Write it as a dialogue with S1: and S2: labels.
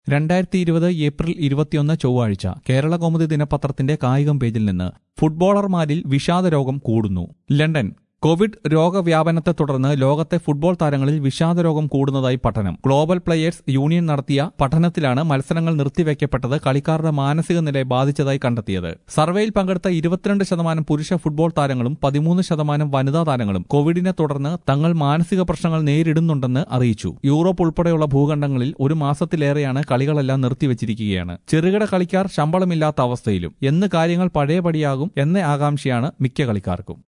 S1: രണ്ടായിരത്തി ഇരുപത് ഏപ്രിൽ ഇരുപത്തിയൊന്ന് ചൊവ്വാഴ്ച കേരള കൗമുദി ദിനപത്രത്തിന്റെ കായികം പേജിൽ നിന്ന് ഫുട്ബോളർമാരിൽ വിഷാദരോഗം കൂടുന്നു ലണ്ടൻ കോവിഡ് രോഗവ്യാപനത്തെ തുടർന്ന് ലോകത്തെ ഫുട്ബോൾ താരങ്ങളിൽ വിഷാദരോഗം കൂടുന്നതായി പഠനം ഗ്ലോബൽ പ്ലെയേഴ്സ് യൂണിയൻ നടത്തിയ പഠനത്തിലാണ് മത്സരങ്ങൾ നിർത്തിവെക്കപ്പെട്ടത് കളിക്കാരുടെ മാനസിക നിലയെ ബാധിച്ചതായി കണ്ടെത്തിയത് സർവേയിൽ പങ്കെടുത്ത ഇരുപത്തിരണ്ട് ശതമാനം പുരുഷ ഫുട്ബോൾ താരങ്ങളും പതിമൂന്ന് ശതമാനം വനിതാ താരങ്ങളും കോവിഡിനെ തുടർന്ന് തങ്ങൾ മാനസിക പ്രശ്നങ്ങൾ നേരിടുന്നുണ്ടെന്ന് അറിയിച്ചു യൂറോപ്പ് ഉൾപ്പെടെയുള്ള ഭൂഖണ്ഡങ്ങളിൽ ഒരു മാസത്തിലേറെയാണ് കളികളെല്ലാം നിർത്തിവച്ചിരിക്കുകയാണ് ചെറുകിട കളിക്കാർ ശമ്പളമില്ലാത്ത അവസ്ഥയിലും എന്ന് കാര്യങ്ങൾ പഴയപടിയാകും എന്ന ആകാംക്ഷയാണ് മിക്ക കളിക്കാർക്കും